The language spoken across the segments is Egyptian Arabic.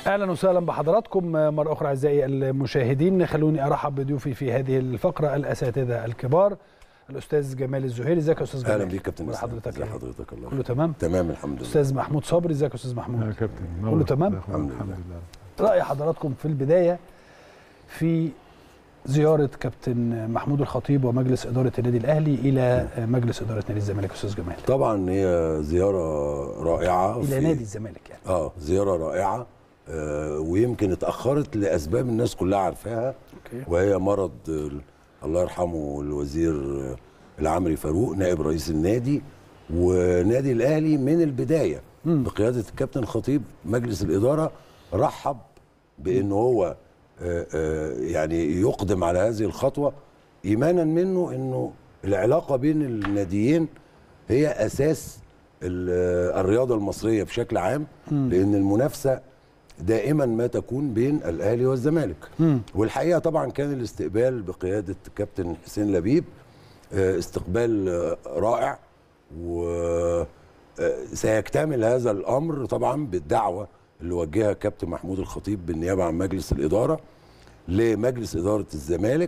اهلا وسهلا بحضراتكم مره اخرى اعزائي المشاهدين خلوني ارحب بضيوفي في هذه الفقره الاساتذه الكبار الاستاذ جمال الزهيري ازيك يا استاذ جمال اهلا بيك كابتن اسلام. حضرتك ازي إيه؟ حضرتك الله كله تمام تمام الحمد لله استاذ محمود صبري ازيك يا استاذ محمود يا كابتن كله تمام؟ الحمد الحمد لله. لله راي حضراتكم في البدايه في زياره كابتن محمود الخطيب ومجلس اداره النادي الاهلي الى مجلس اداره نادي الزمالك يا استاذ جمال طبعا هي زياره رائعه الى في- نادي الزمالك يعني اه زياره رائعه آه ويمكن اتاخرت لاسباب الناس كلها عارفاها اوكي وهي مرض ال- الله يرحمه الوزير آه، العمري فاروق نائب رئيس النادي ونادي الاهلي من البدايه مم. بقياده الكابتن خطيب مجلس الاداره رحب بان هو آه، آه، يعني يقدم على هذه الخطوه ايمانا منه انه العلاقه بين الناديين هي اساس ال- آه، الرياضه المصريه بشكل عام مم. لان المنافسه دائما ما تكون بين الاهلي والزمالك مم. والحقيقه طبعا كان الاستقبال بقياده الكابتن حسين لبيب آه، استقبال آه، رائع وسيكتمل هذا الامر طبعا بالدعوه اللي وجهها كابتن محمود الخطيب بالنيابه عن مجلس الاداره لمجلس اداره الزمالك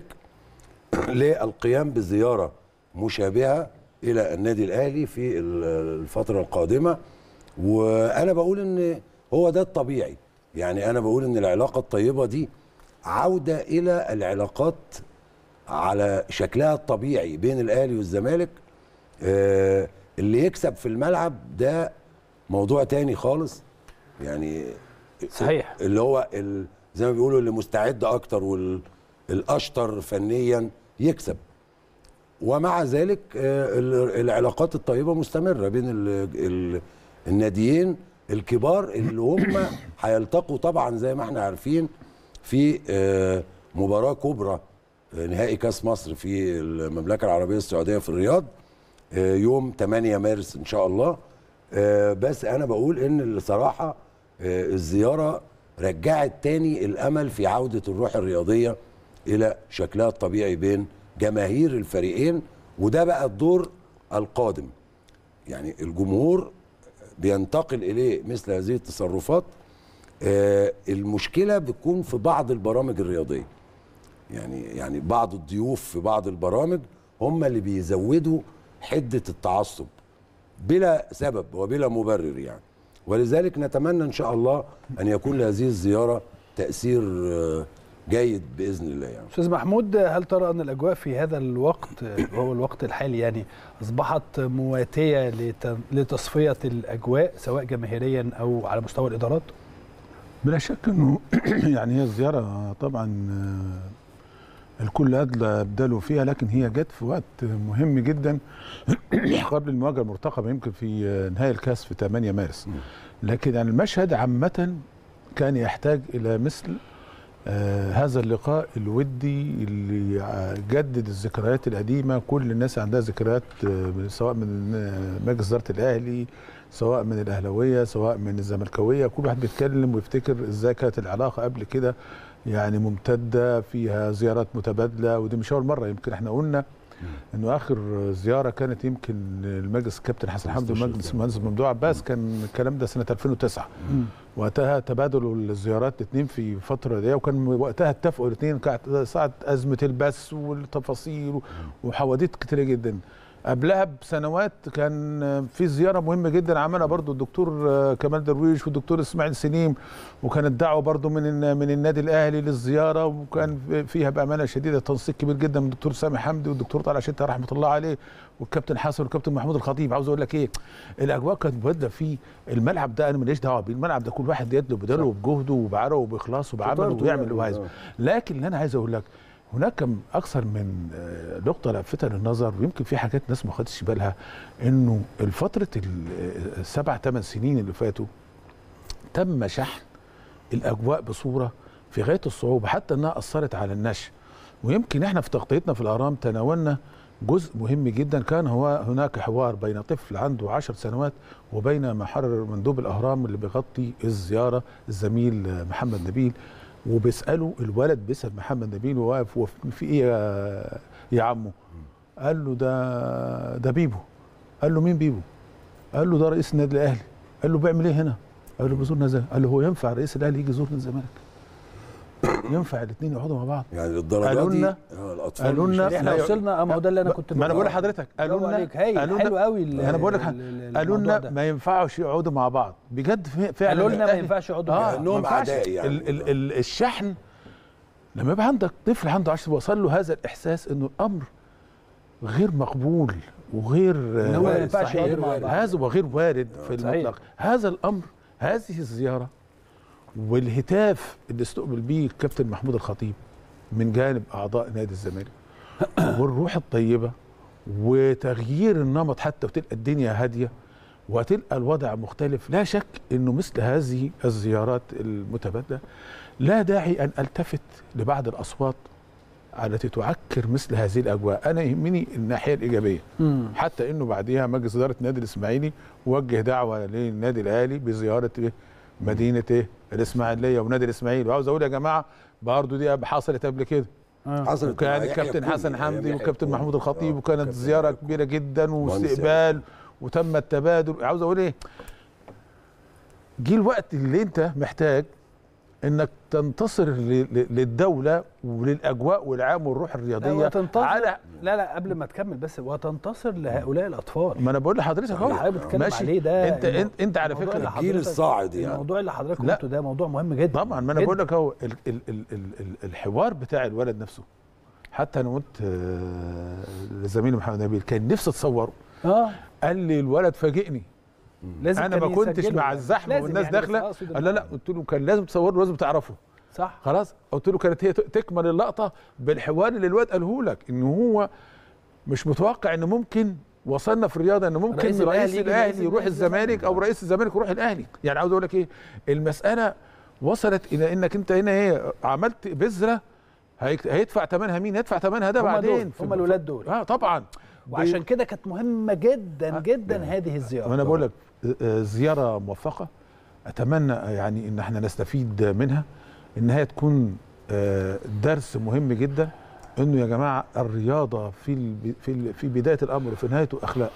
للقيام بزياره مشابهه الى النادي الاهلي في ال- الفتره القادمه وانا بقول ان هو ده الطبيعي يعني انا بقول ان العلاقه الطيبه دي عوده الى العلاقات على شكلها الطبيعي بين الاهلي والزمالك آه، اللي يكسب في الملعب ده موضوع تاني خالص يعني صحيح اللي هو ال- زي ما بيقولوا اللي مستعد اكتر والاشطر فنيا يكسب ومع ذلك آه، ال- العلاقات الطيبه مستمره بين ال ال الناديين الكبار اللي هم هيلتقوا طبعا زي ما احنا عارفين في آه، مباراه كبرى آه، نهائي كاس مصر في المملكه العربيه السعوديه في الرياض آه، يوم 8 مارس ان شاء الله آه، بس انا بقول ان الصراحه آه، الزياره رجعت تاني الامل في عوده الروح الرياضيه الى شكلها الطبيعي بين جماهير الفريقين وده بقى الدور القادم يعني الجمهور بينتقل اليه مثل هذه التصرفات آه، المشكله بتكون في بعض البرامج الرياضيه يعني يعني بعض الضيوف في بعض البرامج هم اللي بيزودوا حده التعصب بلا سبب وبلا مبرر يعني ولذلك نتمنى ان شاء الله ان يكون لهذه الزياره تاثير آه، جيد باذن الله يعني استاذ محمود هل ترى ان الاجواء في هذا الوقت وهو الوقت الحالي يعني اصبحت مواتيه لت- لتصفيه الاجواء سواء جماهيريا او على مستوى الادارات؟ بلا شك انه يعني هي الزياره طبعا آه، الكل ادلى ابداله فيها لكن هي جت في وقت مهم جدا قبل المواجهه المرتقبه يمكن في آه، نهائي الكاس في 8 مارس لكن يعني المشهد عامه كان يحتاج الى مثل آه هذا اللقاء الودي اللي ع- جدد الذكريات القديمه كل الناس عندها ذكريات آه سواء من آه، مجلس اداره الاهلي سواء من الاهلاويه سواء من الزملكاويه كل واحد بيتكلم ويفتكر ازاي كانت العلاقه قبل كده يعني ممتده فيها زيارات متبادله ودي مش اول مره يمكن احنا قلنا انه اخر زياره كانت يمكن المجلس الكابتن حسن حمدي ومجلس المهندس ممدوح عباس كان الكلام ده سنه 2009 وقتها تبادلوا الزيارات الاثنين في فتره دي وكان وقتها اتفقوا الاثنين كانت ساعه ازمه البث والتفاصيل وحواديت كتيره جدا قبلها بسنوات كان في زياره مهمه جدا عملها برضو الدكتور كمال درويش والدكتور اسماعيل سليم وكانت دعوه برضو من من النادي الاهلي للزياره وكان فيها بامانه شديده تنسيق كبير جدا من الدكتور سامي حمدي والدكتور طلعت شتا رحمه الله عليه والكابتن حسن والكابتن محمود الخطيب عاوز اقول لك ايه الاجواء كانت مبادله في الملعب ده انا ماليش دعوه بيه الملعب ده كل واحد يدله بداله وبجهده وبعرقه وباخلاصه وبعمله شطارته ويعمل يعني، اللي هو عايزه آه. لكن اللي انا عايز اقول لك هناك كم اكثر من آه، نقطه لافته للنظر ويمكن في حاجات ناس ما خدتش بالها انه الفتره ال- آه، السبع ثمان سنين اللي فاتوا تم شحن الاجواء بصوره في غايه الصعوبه حتى انها اثرت على النشء ويمكن احنا في تغطيتنا في الاهرام تناولنا جزء مهم جدا كان هو هناك حوار بين طفل عنده عشر سنوات وبين محرر مندوب الاهرام اللي بيغطي الزياره الزميل آه، محمد نبيل وبيساله الولد بيسال محمد نبيل وواقف هو في ايه يا, يا عمو؟ قال له ده ده بيبو قال له مين بيبو؟ قال له ده رئيس النادي الاهلي قال له بيعمل ايه هنا؟ قال له بيزورنا ازاي؟ قال له هو ينفع رئيس الاهلي يجي يزورنا الزمالك؟ ينفع الاثنين يقعدوا مع بعض يعني للدرجه قالوا دي لنا- آه، الاطفال قالوا مش لنا- لازم- احنا لا، وصلنا اه ما هو ده اللي انا كنت ما انا بقول بقوله. لحضرتك قالوا برافو لنا عليك هايل قالوا حلو لنا قوي ال- انا بقول لك ال- ال- قالوا الموضوع لنا ده. ما ينفعش يقعدوا مع بعض بجد ف- فعلا قالوا لنا ما الأهلي- ينفعش يقعدوا اه مع بعض. كأنهم ما ينفعش. أعداء يعني. ال ال ال الشحن لما يبقى عندك طفل عنده 10 وصل له هذا الاحساس انه الامر غير مقبول وغير إن هو ما آه، ينفعش صحيح يقعدوا مع بعض. هذا وغير وارد في صحيح. المطلق هذا الامر هذه الزياره والهتاف اللي استقبل بيه الكابتن محمود الخطيب من جانب اعضاء نادي الزمالك والروح الطيبه وتغيير النمط حتى وتلقى الدنيا هاديه وتلقى الوضع مختلف لا شك انه مثل هذه الزيارات المتبادله لا داعي ان التفت لبعض الاصوات التي تعكر مثل هذه الاجواء انا يهمني الناحيه الايجابيه مم. حتى انه بعديها مجلس اداره النادي الاسماعيلي وجه دعوه للنادي الاهلي بزياره إيه؟ مدينه ايه الاسماعيليه ونادي الاسماعيلي وعاوز اقول يا جماعه برضه دي حصلت قبل كده آه. حصلت وكان مع يحيى الكابتن الكومي، حسن أيام حمدي يحيى والكابتن الكومي. محمود الخطيب آه، وكانت كابتن زياره يحيى كبيره جدا مهندس واستقبال وتم التبادل عاوز اقول ايه جه الوقت اللي انت محتاج انك تنتصر ل- ل- للدوله وللاجواء والعام والروح لا، الرياضيه وتنتصر على لا لا قبل ما تكمل بس وتنتصر لهؤلاء الاطفال ما انا بقول لحضرتك اللي اهو حضرتك بتتكلم ماشي. عليه ده انت المو- انت, انت على الموضوع اللي فكره الجيل حضرتك- الصاعد يعني الموضوع اللي حضرتك لا. قلته ده موضوع مهم جدا طبعا ما انا جداً. بقول لك اهو ال- ال- ال- ال- ال- الحوار بتاع الولد نفسه حتى انا قلت آه، لزميلي محمد نبيل كان نفسي اتصوره اه قال لي الولد فاجئني لازم انا كان ما كنتش يسجله مع يعني. الزحمه لازم والناس يعني، بس داخله أقصد قال لا لا قلت له كان لازم تصوره لازم تعرفه صح خلاص قلت له كانت هي ت- تكمل اللقطه بالحوار اللي الواد قاله لك ان هو مش متوقع ان ممكن وصلنا في الرياضه ان ممكن رئيس رئيس, الأهلي رئيس يجي الاهلي رئيس يروح الزمالك. الزمالك او رئيس الزمالك يروح الاهلي يعني عاوز اقول لك ايه المساله وصلت الى انك انت هنا ايه عملت بذره هيك- هيدفع ثمنها مين هيدفع ثمنها ده هم بعدين دول، في- هم الولاد دول. اه طبعا وعشان كده كانت مهمه جدا آه. جدا هذه الزياره وانا بقول لك آه، آه، زياره موفقه اتمنى يعني ان احنا نستفيد منها ان هي تكون آه، درس مهم جدا انه يا جماعه الرياضه في الب- في ال- في بدايه الامر وفي نهايته اخلاق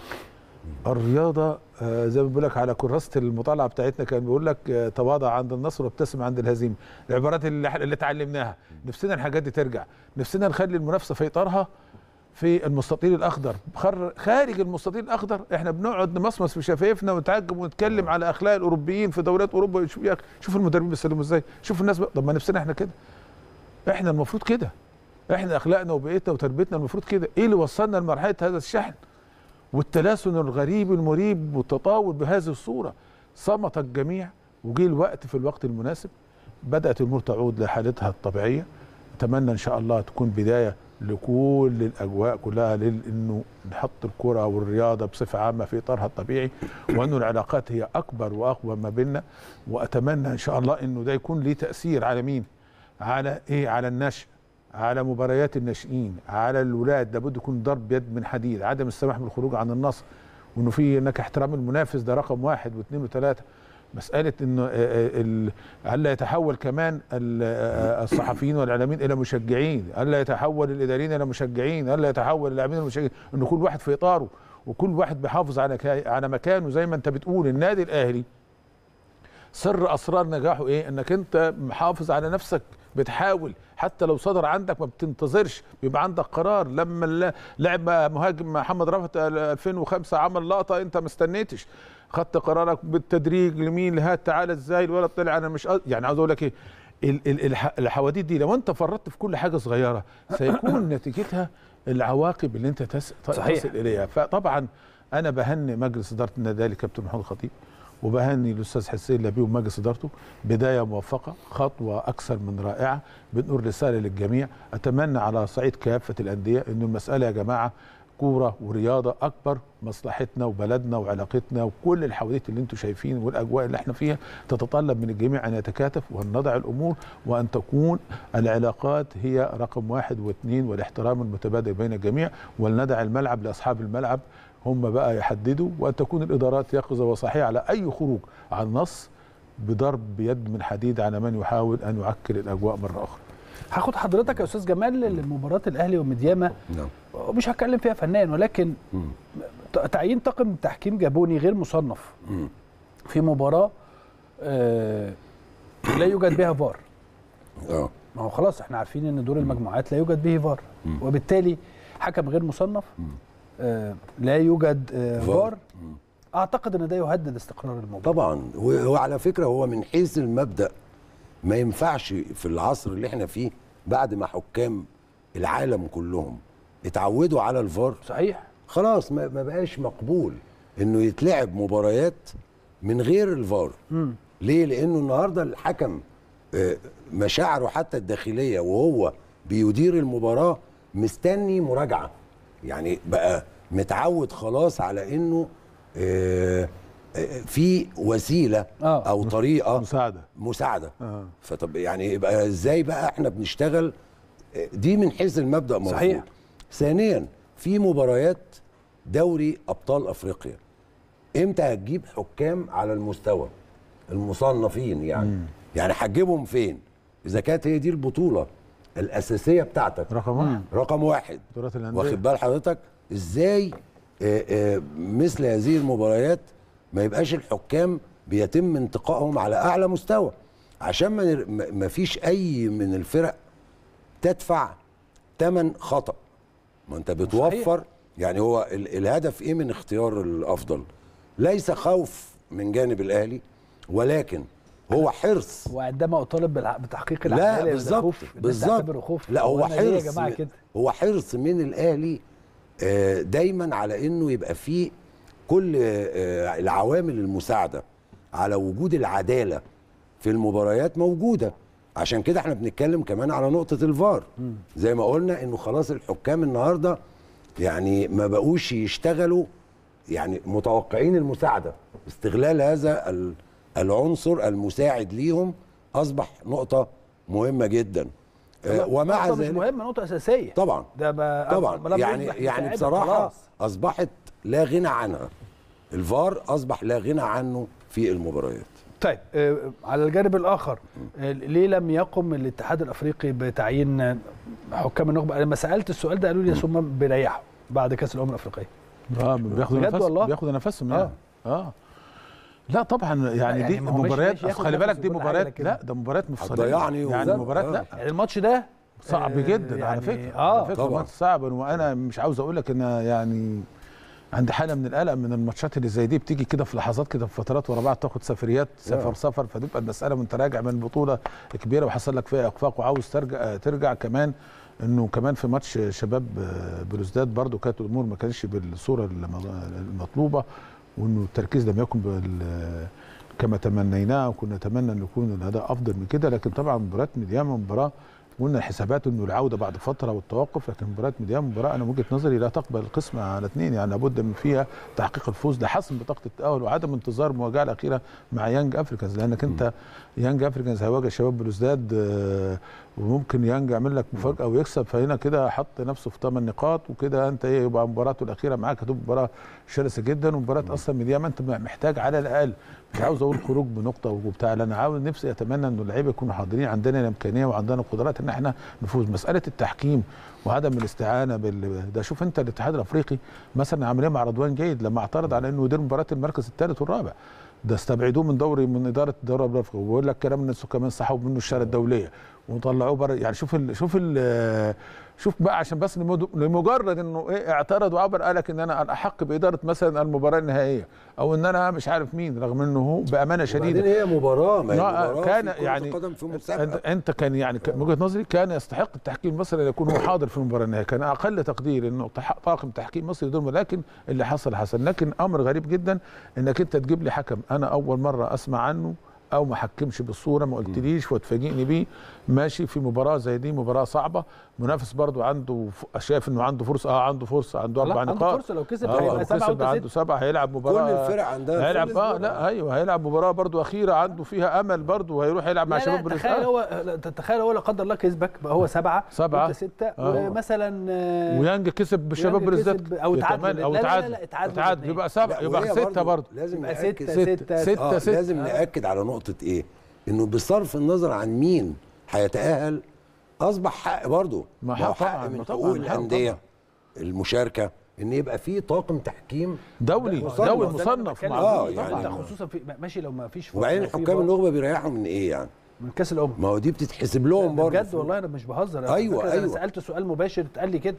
الرياضه آه، زي ما بقول لك على كراسه المطالعه بتاعتنا كان بيقول لك آه، تواضع عند النصر وابتسم عند الهزيمه العبارات اللي اللي اتعلمناها نفسنا الحاجات دي ترجع نفسنا نخلي المنافسه في اطارها في المستطيل الاخضر خر- خارج المستطيل الاخضر احنا بنقعد نمصمص في شفايفنا ونتعجب ونتكلم على اخلاق الاوروبيين في دوريات اوروبا شوف يا اخي شوف المدربين بيسلموا ازاي شوف الناس بقى. طب ما نفسنا احنا كده احنا المفروض كده احنا اخلاقنا وبيئتنا وتربيتنا المفروض كده ايه اللي وصلنا لمرحله هذا الشحن والتلاسن الغريب المريب والتطاول بهذه الصوره صمت الجميع وجه الوقت في الوقت المناسب بدات الامور تعود لحالتها الطبيعيه اتمنى ان شاء الله تكون بدايه لكل الاجواء كلها لانه نحط الكره والرياضه بصفه عامه في اطارها الطبيعي وانه العلاقات هي اكبر واقوى ما بيننا واتمنى ان شاء الله انه ده يكون ليه تاثير على مين؟ على ايه؟ على النشء على مباريات الناشئين على الولاد لابد يكون ضرب يد من حديد عدم السماح بالخروج عن النص وانه في انك احترام المنافس ده رقم واحد واثنين وثلاثه مساله انه آه، آه، ال- الا يتحول كمان ال- آه، الصحفيين والاعلاميين الى مشجعين الا يتحول الاداريين الى مشجعين الا يتحول اللاعبين الى مشجعين انه كل واحد في اطاره وكل واحد بيحافظ على كا- على مكانه زي ما انت بتقول النادي الاهلي سر اسرار نجاحه ايه انك انت محافظ على نفسك بتحاول حتى لو صدر عندك ما بتنتظرش بيبقى عندك قرار لما الل- لعب مهاجم محمد رفعت 2005 عمل لقطه انت ما استنيتش خدت قرارك بالتدريج لمين لهات تعالى ازاي الولد طلع انا مش قصد- يعني عاوز اقول لك ايه ال- ال- الح- الحواديت دي لو انت فرطت في كل حاجه صغيره سيكون نتيجتها العواقب اللي انت تس... صحيح. تصل اليها فطبعا انا بهني مجلس اداره النادي الاهلي كابتن محمود الخطيب وبهني الاستاذ حسين لبيب ومجلس ادارته بدايه موفقه خطوه اكثر من رائعه بنقول رساله للجميع اتمنى على صعيد كافه الانديه انه المساله يا جماعه كوره ورياضه اكبر مصلحتنا وبلدنا وعلاقتنا وكل الحواديت اللي انتم شايفين والاجواء اللي احنا فيها تتطلب من الجميع ان يتكاتف وان نضع الامور وان تكون العلاقات هي رقم واحد واثنين والاحترام المتبادل بين الجميع ولندع الملعب لاصحاب الملعب هم بقى يحددوا وان تكون الادارات يقظه وصحيحه على اي خروج عن نص بضرب بيد من حديد على من يحاول ان يعكر الاجواء مره اخرى. هاخد حضرتك يا استاذ جمال لمباراه الاهلي ومديامه نعم مش هتكلم فيها فنيا ولكن ت- تعيين طاقم تحكيم جابوني غير مصنف مم. في مباراه آه لا يوجد بها فار اه ما هو خلاص احنا عارفين ان دور المجموعات لا يوجد به فار وبالتالي حكم غير مصنف آه لا يوجد آه فار. فار اعتقد ان ده يهدد استقرار الموضوع طبعا و- وعلى فكره هو من حيث المبدا ما ينفعش في العصر اللي احنا فيه بعد ما حكام العالم كلهم اتعودوا على الفار صحيح خلاص ما ما بقاش مقبول انه يتلعب مباريات من غير الفار مم. ليه لانه النهارده الحكم آه، مشاعره حتى الداخليه وهو بيدير المباراه مستني مراجعه يعني بقى متعود خلاص على انه آه، آه، في وسيله آه. او طريقه مساعده مساعده آه. فطب يعني يبقى ازاي بقى احنا بنشتغل آه، دي من حيث المبدا مرفوض صحيح. ثانيا في مباريات دوري ابطال افريقيا امتى هتجيب حكام على المستوى المصنفين يعني مم. يعني هتجيبهم فين اذا كانت هي دي البطوله الاساسيه بتاعتك رقم واحد رقم واحد بطولات الانديه واخد بال حضرتك ازاي آه، آه، مثل هذه المباريات ما يبقاش الحكام بيتم انتقائهم على اعلى مستوى عشان ما نر- ما ما فيش اي من الفرق تدفع ثمن خطا ما انت بتوفر يعني هو ال- الهدف ايه من اختيار الافضل ليس خوف من جانب الاهلي ولكن هو حرص وعندما اطالب بالع- بتحقيق لا العداله يبقى بالظبط خوف الناس بالظبط تعتبره خوف لا هو وأنا ليه حرص يا جماعه من- كده هو حرص من الاهلي آه، دايما على انه يبقى فيه كل آه، العوامل المساعده على وجود العداله في المباريات موجوده عشان كده احنا بنتكلم كمان على نقطه الفار زي ما قلنا انه خلاص الحكام النهارده يعني ما بقوش يشتغلوا يعني متوقعين المساعده استغلال هذا ال- العنصر المساعد ليهم اصبح نقطه مهمه جدا آه، ومع نقطة مش ذلك مهمه نقطه اساسيه طبعا ده ما ما طبعا لم يعني يصبح يعني مساعدة بصراحه خلاص. اصبحت لا غنى عنها الفار اصبح لا غنى عنه في المباريات طيب آه، على الجانب الاخر آه، ليه لم يقم الاتحاد الافريقي بتعيين آه، حكام النخبه انا لما سالت السؤال ده قالوا لي ثم بيريحوا بعد كاس الامم الافريقيه اه بياخدوا بجد نفس والله؟ بياخدوا نفسهم يعني آه. اه لا طبعا يعني, يعني دي ما هو ماشي- مباريات ماشي ياخد خلي بالك نفس دي وكل حاجة، مباريات لكن- لا ده مباريات مفصليه هتضيعني يعني وزق. مباريات آه. لا يعني الماتش ده صعب آه، جدا على يعني فكره اه على فكره طبعا. ماتش صعب وانا مش عاوز اقول لك ان يعني عندي حاله من القلق من الماتشات اللي زي دي بتيجي كده في لحظات كده في فترات ورا بعض تاخد سفريات سفر آه. سفر فتبقى المساله وانت راجع من بطوله كبيره وحصل لك فيها اخفاق وعاوز ترجع آه، ترجع كمان انه كمان في ماتش شباب آه، بلوزداد برضو كانت الامور ما كانتش بالصوره الم- المطلوبه وانه التركيز لم يكن بال كما تمنيناه وكنا نتمنى ان يكون الاداء افضل من كده لكن طبعا مباراه ميدياما مباراه قلنا الحسابات انه العوده بعد فتره والتوقف لكن مباراه ميدياما مباراه انا من وجهه نظري لا تقبل القسمه على اثنين يعني لابد من فيها تحقيق الفوز لحسم بطاقه التاهل وعدم انتظار المواجهه الاخيره مع يانج افريكانز لانك انت يانج افريكانز هيواجه شباب بلوزداد آه، وممكن يانج يعمل لك مفاجاه ويكسب فهنا كده حط نفسه في 8 نقاط وكده انت ايه يبقى مباراته الاخيره معاك هتبقى مباراه شرسه جدا ومباراه اصلا ميدياما انت محتاج على الاقل مش عاوز اقول خروج بنقطه وبتاع لا انا عاوز نفسي اتمنى انه اللعيبه يكونوا حاضرين عندنا الامكانيه وعندنا القدرات ان احنا نفوز مساله التحكيم وعدم الاستعانه بال ده شوف انت الاتحاد الافريقي مثلا عاملين مع رضوان جيد لما اعترض على انه يدير مباراه المركز الثالث والرابع ده استبعدوه من دوري من اداره الدوري الافريقي وبيقول لك كلام الناس كمان سحبوا منه الشارع الدوليه وطلعوه بره يعني شوف ال شوف ال شوف بقى عشان بس لمد- لمجرد انه ايه اعترض وعبر قال لك ان انا الاحق باداره مثلا المباراه النهائيه او ان انا مش عارف مين رغم انه هو بامانه وبعدين شديده هي مباراه ما هي لا، مباراه كان في كرة يعني القدم في انت, مسابقه انت كان يعني كان- من وجهه نظري كان يستحق التحكيم المصري ان يكون هو حاضر في المباراه النهائيه كان اقل تقدير انه تح- طاقم تحكيم مصري يدور لكن اللي حصل حصل لكن امر غريب جدا انك انت تجيب لي حكم انا اول مره اسمع عنه او ما حكمش بالصوره ما قلتليش وتفاجئني بيه ماشي في مباراه زي دي مباراه صعبه منافس برضو عنده ف- شايف انه عنده فرصه اه عنده فرصه عنده لا، اربع عنده نقاط فرصه لو كسب اه هيبقى لو سبعه كسب وانت عنده ست سبعه هيلعب كل مباراه الفرق عندها هيلعب كل اه الفرق. لا ايوه هيلعب مباراه برضو اخيره عنده فيها امل برضو وهيروح يلعب مع لا شباب لا تخيل بلوزداد. هو لا، تخيل هو لا قدر الله كسبك بقى هو سبعه سبعة. وانت سته آه. ومثلا آه، ويانج كسب بشباب ويانج بلوزداد كسب أو تعادل. او لا، لا، لا، تعادل لا، اتعادلوا تعادل الاتنين. يبقى سبعه لا، يبقى وهي سته برضه لازم يبقى نأكد ستة، ستة ستة، ستة آه ستة لازم آه. نأكد على نقطة إيه؟ إنه بصرف النظر عن مين هيتأهل أصبح حق برضه ما ما هو حق حق طبعاً، من ما طبعاً، حقوق حق الأندية طبعاً. المشاركة ان يبقى في طاقم تحكيم دولي مصنف. دولي ده اللي أنا مصنف بتكلم آه، فيه. يعني ده ما- خصوصا في ماشي لو ما فيش وبعدين لو في حكام فار النخبه بيريحوا من ايه يعني من كاس الامم ما هو دي بتتحسب لهم ده برضه بجد والله انا مش بهزر أنا أيوة، فاكر انا أيوة. سالت سؤال مباشر اتقال لي كده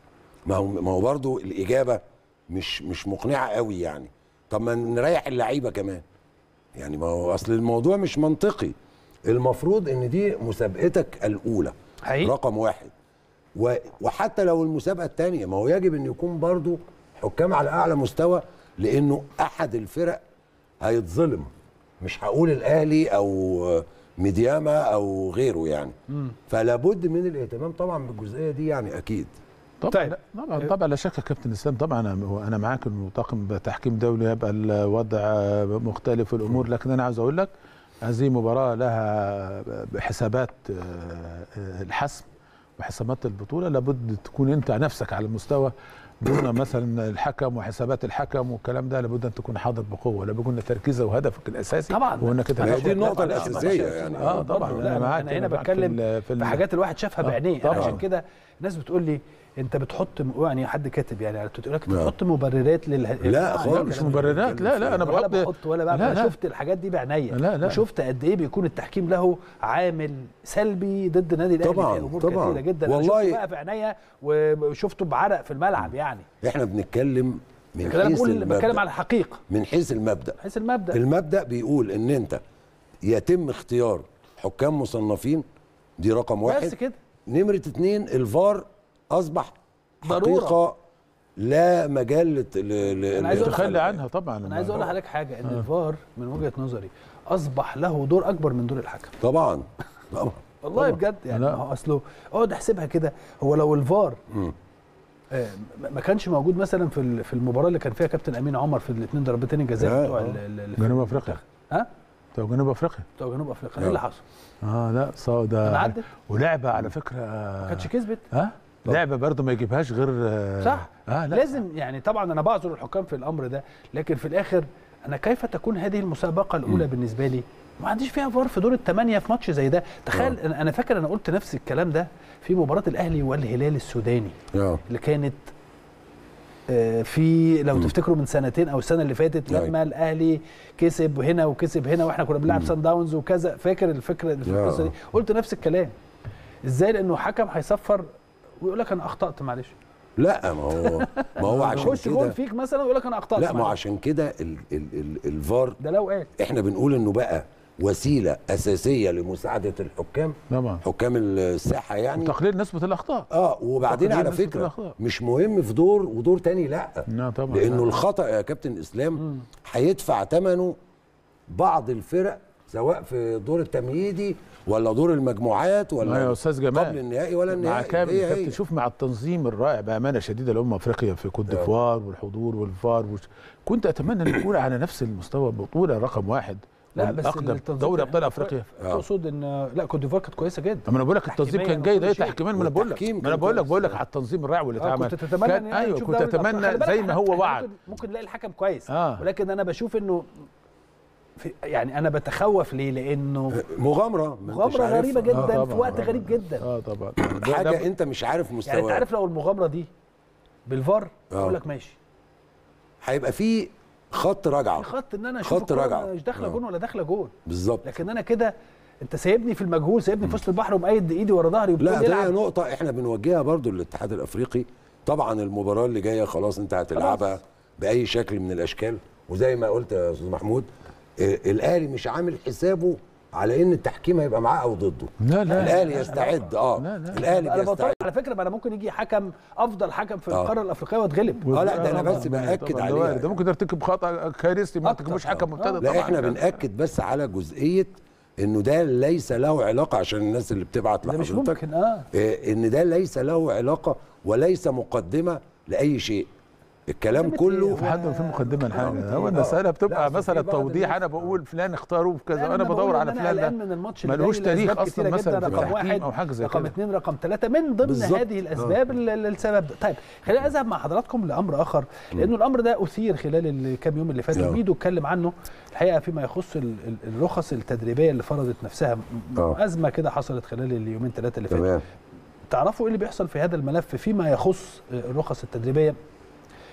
ما هو ما هو برضه الاجابه مش مش مقنعه قوي يعني طب ما نريح اللعيبه كمان يعني ما هو اصل الموضوع مش منطقي المفروض ان دي مسابقتك الاولى حقيقي. رقم واحد و- وحتى لو المسابقه الثانيه ما هو يجب ان يكون برضه حكام على اعلى مستوى لانه احد الفرق هيتظلم مش هقول الاهلي او ميدياما او غيره يعني فلا بد من الاهتمام طبعا بالجزئيه دي يعني اكيد طبعا طيب. لا طبعا طبعا لا شك يا كابتن اسلام طبعا انا انا معاك انه طاقم تحكيم دولي يبقى الوضع مختلف الامور لكن انا عاوز اقول لك هذه مباراه لها حسابات آه، آه، الحسم وحسابات البطوله لابد تكون انت نفسك على المستوى دون مثلا الحكم وحسابات الحكم والكلام ده لابد ان تكون حاضر بقوه لابد يكون تركيزك وهدفك الاساسي طبعا. هو انك انت ما هي تاخد- دي النقطة لا، معلش، الأساسية معلش. يعني. اه طبعا لا انا انا معاك أنا هنا معاك في بتكلم ال- في في ال- حاجات الواحد شافها آه، بعينيه طبعاً. عشان كده الناس بتقول لي انت بتحط م- يعني حد كاتب يعني على التويتر يقول لك انت لا. بتحط مبررات لل لا خالص. لا مش مبررات لا لا انا ولا بحط بحط ولا بعمل لا، انا لا. شفت الحاجات دي بعينيا لا، لا. وشفت قد ايه بيكون التحكيم له عامل سلبي ضد النادي الاهلي طبعاً، في امور طبعاً. كثيره جدا والله- انا شفته بقى بعينيا وشفته بعرق في الملعب يعني احنا بنتكلم من لكن انا حيث بقول المبدأ بتكلم على الحقيقه من حيث المبدأ حيث المبدا المبدأ بيقول ان انت يتم اختيار حكام مصنفين دي رقم واحد بس كده نمرة اتنين الفار اصبح ضرورة. حقيقة لا مجال لت- ل- ل- أنا عايز أقول تخلي لحضرتك- عنها طبعا انا عايز اقول لحضرتك حاجه ان الفار من وجهه نظري اصبح له دور اكبر من دور الحكم طبعا طبعا والله بجد يعني لا. ما هو اصله اقعد احسبها كده هو لو الفار مم. آه، ما- ما كانش موجود مثلا في ال- في المباراه اللي كان فيها كابتن امين عمر في الاثنين ضربتين الجزاء لا، بتوع آه. ال- ال- ال- جنوب افريقيا ها بتوع جنوب افريقيا بتوع جنوب افريقيا ايه آه. اللي حصل؟ اه لا صا ده أنا عدت. ولعبه على فكره ما كانتش كسبت ها لعبه برضه ما يجيبهاش غير آه، صح اه لا لازم يعني طبعا انا بعذر الحكام في الامر ده لكن في الاخر انا كيف تكون هذه المسابقه الاولى بالنسبه لي ما عنديش فيها فار في دور الثمانيه في ماتش زي ده تخيل آه. انا أنا فاكر انا قلت نفس الكلام ده في مباراه الاهلي والهلال السوداني آه. اللي كانت آه، في لو تفتكروا من سنتين او السنه اللي فاتت أيوة. لما الاهلي كسب هنا وكسب هنا واحنا كنا بنلعب سان داونز وكذا فاكر الفكره اللي في آه. القصه دي قلت نفس الكلام ازاي لانه حكم هيصفر ويقول لك انا اخطات معلش لا ما هو ما هو عشان يخش جول كده فيك مثلا ويقول لك انا اخطات لا ما هو معلش. عشان كده ال ال ال الفار ده لو قال احنا بنقول انه بقى وسيله اساسيه لمساعده الحكام طبعا حكام الساحه يعني تقليل نسبه الاخطاء اه وبعدين تقليل على نسبة فكره الأخطاء. مش مهم في دور ودور تاني لا لا طبعا لانه لا. الخطا يا كابتن اسلام هيدفع ثمنه بعض الفرق سواء في دور التمهيدي ولا دور المجموعات ما يا ولا استاذ جمال قبل النهائي ولا مع النهائي كامل هي كابتن هي. شوف مع التنظيم الرائع بامانه شديده لامم افريقيا في كوت ديفوار والحضور والفار وش... كنت اتمنى ان يكون على نفس المستوى بطوله رقم واحد لا بس الاقدم التنظيم دوري كان ابطال هنا افريقيا آه. تقصد ان لا كوت ديفوار كانت كويسه جدا اما انا بقول لك التنظيم كان تحكيمياً جيد وكل ايه شيء. تحكيميا ما انا بقول لك والتحكيم ما انا كان بقول لك كويس. بقول لك على التنظيم الرائع واللي آه اتعمل كنت تتمنى كان إن ايوه نشوف كنت دوري الأبطال. اتمنى خلي بالك زي إحنا- ما هو إحنا وعد ممكن, ممكن نلاقي الحكم كويس آه. ولكن انا بشوف انه في يعني انا بتخوف ليه لانه مغامره ما أنتش مغامره عارفها. غريبه جدا طبعاً، في وقت طبعاً. غريب جدا اه طبعا حاجه ده- انت مش عارف يعني انت مستواها عارف لو المغامره دي بالفار آه. اقول لك ماشي هيبقى في خط رجعه في خط ان انا اشوف خط الكرة رجعه. مش داخله آه. جون ولا داخله جون بالظبط لكن انا كده انت سايبني في المجهول سايبني في وسط البحر ومقيد ايدي ورا ظهري لا وبتقول ده يلعب نقطة احنا بنوجهها برضو للاتحاد الافريقي طبعا المباراة اللي جاية خلاص انت هتلعبها خلاص. بأي شكل من الاشكال وزي ما قلت يا استاذ محمود آه، الاهلي مش عامل حسابه على ان التحكيم هيبقى معاه او ضده لا لا الاهلي يستعد اه لا، لا. الاهلي انا بيستعد بطلع على فكره ما انا ممكن يجي حكم افضل حكم في آه. القاره الافريقيه واتغلب اه لا ده انا طبعاً، بس باكد طبعاً، ده عليها وارد. ده ممكن يرتكب خطا كارثي ما أكتر. تكونش حكم مبتدئ آه. طبعا لا احنا بناكد بس على جزئية انه ده ليس له علاقة عشان الناس اللي بتبعت ده مش لحضرتك ممكن اه آه، ان ده ليس له علاقة وليس مقدمة لأي شيء الكلام مقدمة كله إيه؟ في حد في مقدمه آه. الحاجه هو آه. المساله لا، بتبقى أصل مساله في بعض توضيح الناس- انا بقول فلان اختاروه في لا، كذا أنا انا بقول بدور إن على أنا فلان قلقان ده من الماتش اللي ملوش جاي تاريخ لأسباب اصلا كتيرة مثلا جدا. في رقم التحكيم واحد او حاجه زي رقم كده اثنين رقم ثلاثة من ضمن بالظبط. هذه الاسباب ال- ال- السبب ده طيب خلينا اذهب مع حضراتكم لامر اخر لانه الامر ده اثير خلال الكام يوم اللي فاتوا آه. ميدو اتكلم عنه الحقيقه فيما يخص ال- ال- الرخص التدريبيه اللي فرضت نفسها م- آه. ازمه كده حصلت خلال اليومين ثلاثه اللي فاتوا تمام تعرفوا ايه اللي بيحصل في هذا الملف فيما يخص الرخص التدريبيه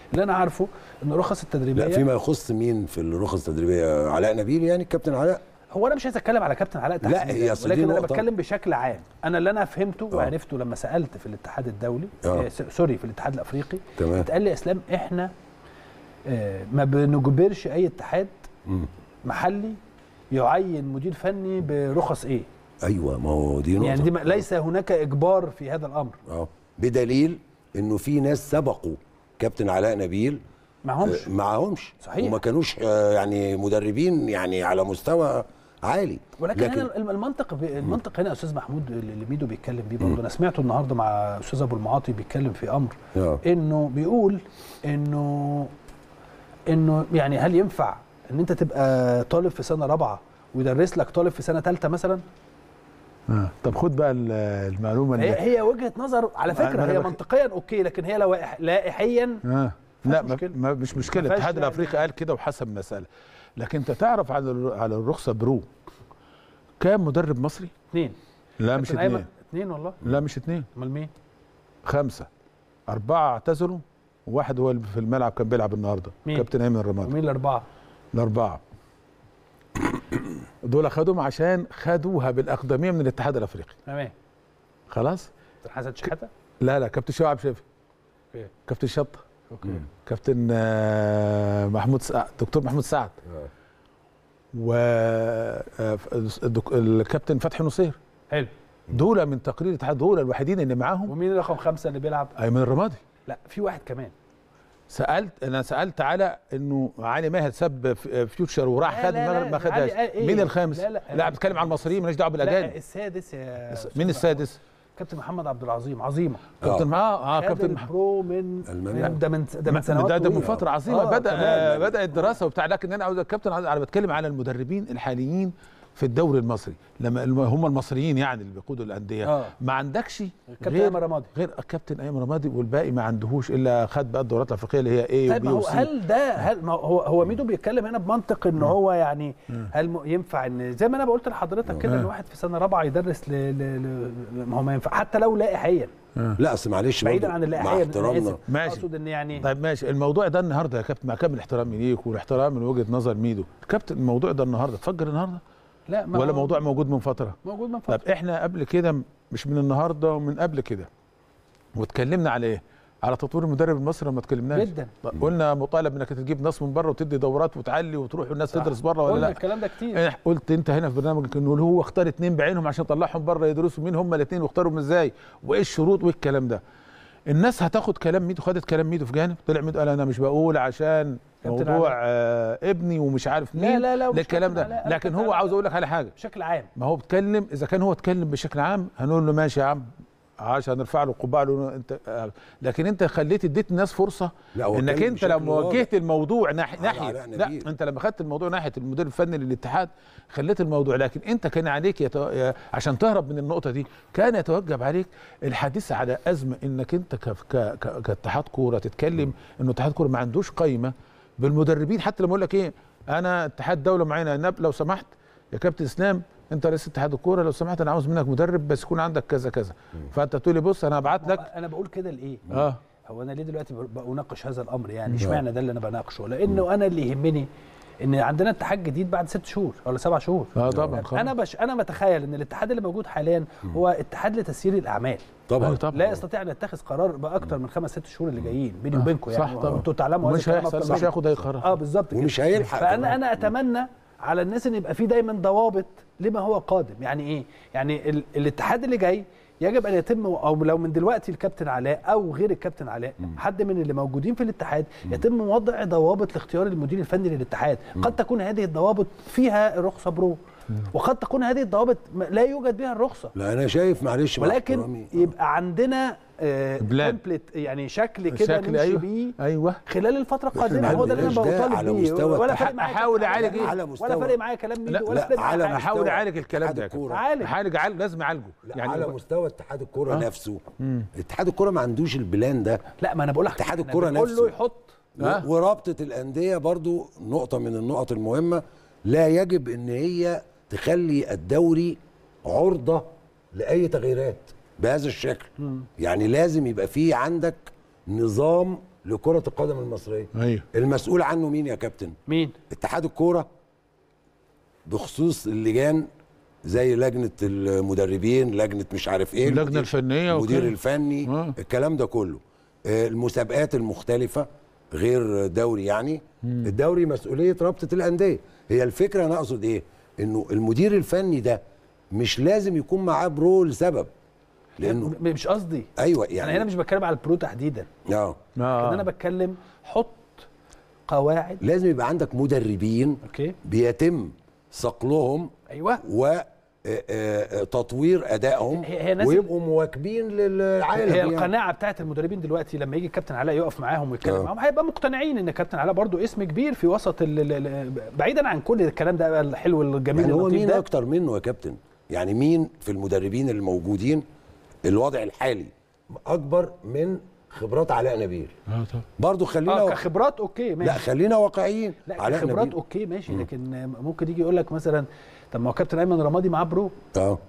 اللي انا عارفه ان الرخص التدريبيه لا فيما يخص مين في الرخص التدريبيه علاء نبيل يعني الكابتن علاء هو انا مش عايز اتكلم على كابتن علاء لا، تحديداً، هي أصل دي ولكن انا نقطة. بتكلم بشكل عام انا اللي انا فهمته آه. وعرفته لما سالت في الاتحاد الدولي آه. آه. س- سوري في الاتحاد الافريقي تمام اتقال لي يا اسلام احنا آه ما بنجبرش اي اتحاد مم. محلي يعين مدير فني برخص ايه ايوه ما هو دي نقطه يعني دي ما- ليس هناك اجبار في هذا الامر اه بدليل انه في ناس سبقوا كابتن علاء نبيل معهمش آه، معهمش صحيح. وما كانوش آه، يعني مدربين يعني على مستوى عالي ولكن لكن هنا الم- المنطق ب- المنطق هنا يا استاذ محمود اللي ميدو بيتكلم بيه برضه انا سمعته النهارده مع استاذ ابو المعاطي بيتكلم في امر آه. انه بيقول انه انه يعني هل ينفع ان انت تبقى طالب في سنه رابعه ويدرس لك طالب في سنه ثالثه مثلا آه. طب خد بقى ال- المعلومه اللي هي هي وجهه نظر على ما فكره أنا هي بك- منطقيا اوكي لكن هي لوائح لائحيا آه. لا ما مشكلة. ما مش مشكله ما فيهاش الاتحاد لا- الافريقي قال كده وحسب مساله لكن انت تعرف على الر- على الرخصه برو كام مدرب مصري؟ اثنين لا مش كابتن أيمن، اثنين اثنين والله لا مش اثنين امال مين؟ خمسه اربعه اعتزلوا وواحد هو اللي في الملعب كان بيلعب النهارده مين؟ كابتن ايمن الرمادي ومين الاربعه؟ الاربعه دول خدوهم عشان خدوها بالاقدميه من الاتحاد الافريقي تمام خلاص كابتن حسن شحاته لا لا كابتن شعب شافي اوكي كابتن شطه اوكي كابتن آه، محمود سعد دكتور محمود سعد آه. و آه، الدك- الكابتن فتحي نصير حلو دول من تقرير الاتحاد دول الوحيدين اللي معاهم ومين رقم خمسه اللي بيلعب؟ ايمن الرمادي لا في واحد كمان سالت انا سالت على انه علي ماهر ساب في- فيوتشر وراح لا، خد لا، المغرب لا، ما خدهاش علي قال إيه؟ مين الخامس لا، لا، لا بتكلم عن المصريين ماليش دعوه لا بالاجانب السادس يا أستاذ مين محمود. السادس كابتن محمد عبد العظيم عظيمه كابتن اه اه خد كابتن محمد البرو من ألمانيا. من- ده من ده من سنوات ده, ده من طويلة. فتره عظيمه آه، بدا تمام. آه بدا الدراسه وبتاع لكن انا عاوز الكابتن عاوز- انا بتكلم على المدربين الحاليين في الدوري المصري لما الم- هم المصريين يعني اللي بيقودوا الانديه آه. ما عندكش كابتن ايمن رمادي غير الكابتن ايمن رمادي والباقي ما عندهوش الا خد بقى الدورات الافريقيه اللي هي ايه طيب وبي ما هو وسي هل ده هل ما هو هو ميدو بيتكلم هنا بمنطق ان هو يعني هل م- ينفع ان زي ما انا قلت لحضرتك كده ان واحد في سنه رابعه يدرس ل, ل, ل ما هو ما ينفع حتى لو لائحيا لا اصل معلش بعيدا برضو عن مع اللائحيه أنا احترامنا آسف. ماشي. اقصد ان يعني طيب ماشي الموضوع ده النهارده يا كابتن مع كامل احترامي ليك والاحترام من وجهه نظر ميدو الكابتن الموضوع ده النهارده تفجر النهارده لا ما ولا هو موضوع موجود من فتره موجود من فتره طب احنا قبل كده مش من النهارده ومن قبل كده واتكلمنا على ايه على تطوير المدرب المصري ما اتكلمناش جدا طب قلنا مطالب انك تجيب ناس من بره وتدي دورات وتعلي وتروح والناس صح. تدرس بره ولا قلنا لا الكلام ده كتير إيه، قلت انت هنا في برنامجك انه هو اختار اتنين بعينهم عشان يطلعهم بره يدرسوا مين هم الاثنين واختارهم ازاي وايه الشروط وايه الكلام ده الناس هتاخد كلام ميدو خدت كلام ميدو في جانب طلع ميدو قال انا مش بقول عشان كابتن موضوع علاء. آه ابني ومش عارف لا، مين لا، لا، ومش الكلام كابتن ده علاء، لكن كابتن هو علاء. عاوز اقول لك على حاجه بشكل عام ما هو بيتكلم اذا كان هو اتكلم بشكل عام هنقول له ماشي يا عم عشان نرفع له القبعه له انت آه، لكن انت خليت اديت الناس فرصه لا، هو انك اتكلم انت لما بشكل واضح. وجهت الموضوع ناحيه على ناحيه علاء لا نبيل. انت لما خدت الموضوع ناحيه المدير الفني للاتحاد خليت الموضوع لكن انت كان عليك يتو... يا- عشان تهرب من النقطه دي كان يتوجب عليك الحديث على ازمه انك انت ك... ك... ك... كاتحاد كوره تتكلم انه اتحاد كوره ما عندوش قايمه بالمدربين حتى لما اقول لك ايه انا اتحاد دوله معينه نب لو سمحت يا كابتن اسلام انت رئيس اتحاد الكوره لو سمحت انا عاوز منك مدرب بس يكون عندك كذا كذا فانت تقول لي بص انا هبعت لك انا بقول كده لايه اه هو انا ليه دلوقتي ب- بناقش هذا الامر يعني اشمعنى ده اللي انا بناقشه لانه انا اللي يهمني ان عندنا اتحاد جديد بعد ست شهور ولا سبع شهور اه طبعا خلاص. انا بش انا بتخيل ان الاتحاد اللي موجود حاليا هو اتحاد لتسيير الاعمال طبعا أيوة طبعا لا يستطيع ان يتخذ قرار باكثر من خمس ست شهور اللي جايين بيني وبينكم يعني صح طبعا انتوا تعلموا هذا مش الكلام هيحصل أكتر مش مني. هياخد اي قرار اه بالظبط كده ومش هيلحق كمان. فانا انا اتمنى على الناس ان يبقى في دايما ضوابط لما هو قادم يعني ايه يعني ال الاتحاد اللي جاي يجب ان يتم او لو من دلوقتي الكابتن علاء او غير الكابتن علاء حد من اللي موجودين في الاتحاد يتم وضع ضوابط لاختيار المدير الفني للاتحاد قد تكون هذه الضوابط فيها الرخصه برو وقد تكون هذه الضوابط م- لا يوجد بها الرخصه لا انا شايف معلش مع ولكن احترامي. يبقى عندنا آه بلان. template، يعني شكل كده شكل نمشي ايوه بيه ايوه خلال الفتره القادمه ما هو ده اللي انا عندناش ده بطالب على بيه مستوى ولا التح- فارق معايا أحاول كابتن أعالج علاء، على ولا مستوى- فارق معايا كلام مين لا، ولا لا، فارق معايا على حاجة. مستوى احاول اعالج الكلام اتحاد ده يا الكورة. كابتن. عالج. اعالج عالج لازم اعالجه لا يعني على هو- مستوى اتحاد الكوره آه. نفسه اتحاد الكوره ما عندوش البلان ده لا ما انا بقول لك اتحاد إحنا الكرة بنقول نفسه. له يحط آه. ورابطه الانديه برضو نقطه من النقط المهمه لا يجب ان هي تخلي الدوري عرضه لاي تغييرات بهذا الشكل يعني لازم يبقى في عندك نظام لكره القدم المصريه ايوه المسؤول عنه مين يا كابتن مين اتحاد الكوره بخصوص اللجان زي لجنه المدربين لجنه مش عارف ايه اللجنة المدير- الفنية المدير وكده. الفني آه. الكلام ده كله آه، المسابقات المختلفه غير دوري يعني الدوري مسؤوليه رابطه الانديه هي الفكره انا اقصد ايه انه المدير الفني ده مش لازم يكون معاه برو لسبب لانه م- مش قصدي ايوه يعني يعني انا هنا مش بتكلم على البرو تحديدا اه لكن انا بتكلم حط قواعد لازم يبقى عندك مدربين اوكي بيتم صقلهم ايوه وتطوير ادائهم هي- هي ناس- ويبقوا مواكبين للعالم هي يعني. القناعه بتاعت المدربين دلوقتي لما يجي الكابتن علاء يقف معاهم ويتكلم آه. معاهم هيبقى مقتنعين ان كابتن علاء برضو اسم كبير في وسط ال ال ال بعيدا عن كل الكلام ده بقى الحلو الجميل يعني هو اللطيف مين ده اكتر منه يا كابتن يعني مين في المدربين الموجودين الوضع الحالي اكبر من خبرات علاء نبيل اه طبعا برضو خلينا اه كخبرات اوكي ماشي لا خلينا واقعيين لا علاء كخبرات نبيل اوكي ماشي لكن ممكن يجي يقول لك مثلا طب ما هو كابتن ايمن رمادي معاه برو اه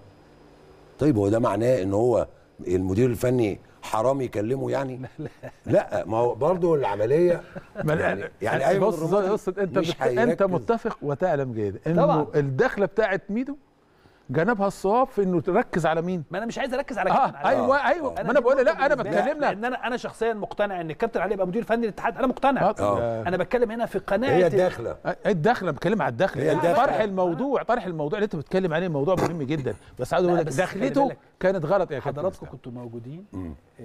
طيب هو ده معناه ان هو المدير الفني حرام يكلمه يعني لا لا ما هو برضه العمليه يعني, يعني أيمن بص الرمادي بص انت مش بت... انت هيركز. متفق وتعلم جيدا طبعاً. انه الدخله بتاعت ميدو جنبها الصواب في انه تركز على مين؟ ما انا مش عايز اركز على اه كابتن علاء ايوه ايوه ما انا دي بقول نقطة لا انا بالنسبة لي، بتكلم لان لك انا انا شخصيا مقتنع ان الكابتن علي يبقى مدير فني للاتحاد انا مقتنع آه. انا بتكلم هنا في قناعه هي الداخله الدخله بتكلم على الدخله هي الدخلة. طرح الموضوع طرح الموضوع اللي انت بتتكلم عليه موضوع مهم جدا بس عاوز لا، اقول لك بس خلي دخلته بالك. كانت غلط يا كابتن حضراتكم إسلام. كنتوا موجودين مم. آه،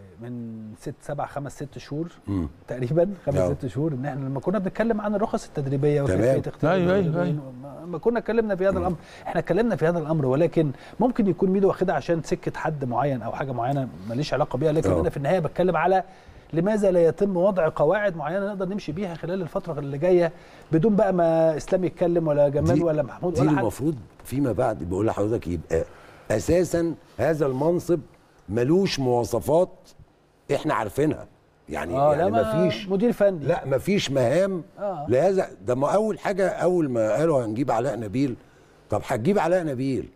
من ست سبع خمس ست شهور مم. تقريبا خمس آه. ست شهور ان احنا لما كنا بنتكلم عن الرخص التدريبيه تمام. وكيفيه اختيار أيوة، أيوة، المدربين وما- ما كنا اتكلمنا في هذا الامر احنا اتكلمنا في هذا الامر ولكن ممكن يكون ميدو واخدها عشان سكه حد معين او حاجه معينه ماليش علاقه بيها لكن آه. انا في النهايه بتكلم على لماذا لا يتم وضع قواعد معينه نقدر نمشي بيها خلال الفتره اللي جايه بدون بقى ما اسلام يتكلم ولا جمال دي- ولا محمود دي ولا حد المفروض فيما بعد بقول لحضرتك يبقى اساسا هذا المنصب ملوش مواصفات احنا عارفينها يعني اه يعني لا ما مفيش مدير فني لا مفيش مهام آه. لهذا ده ما اول حاجه اول ما قالوا هنجيب علاء نبيل طب هتجيب علاء نبيل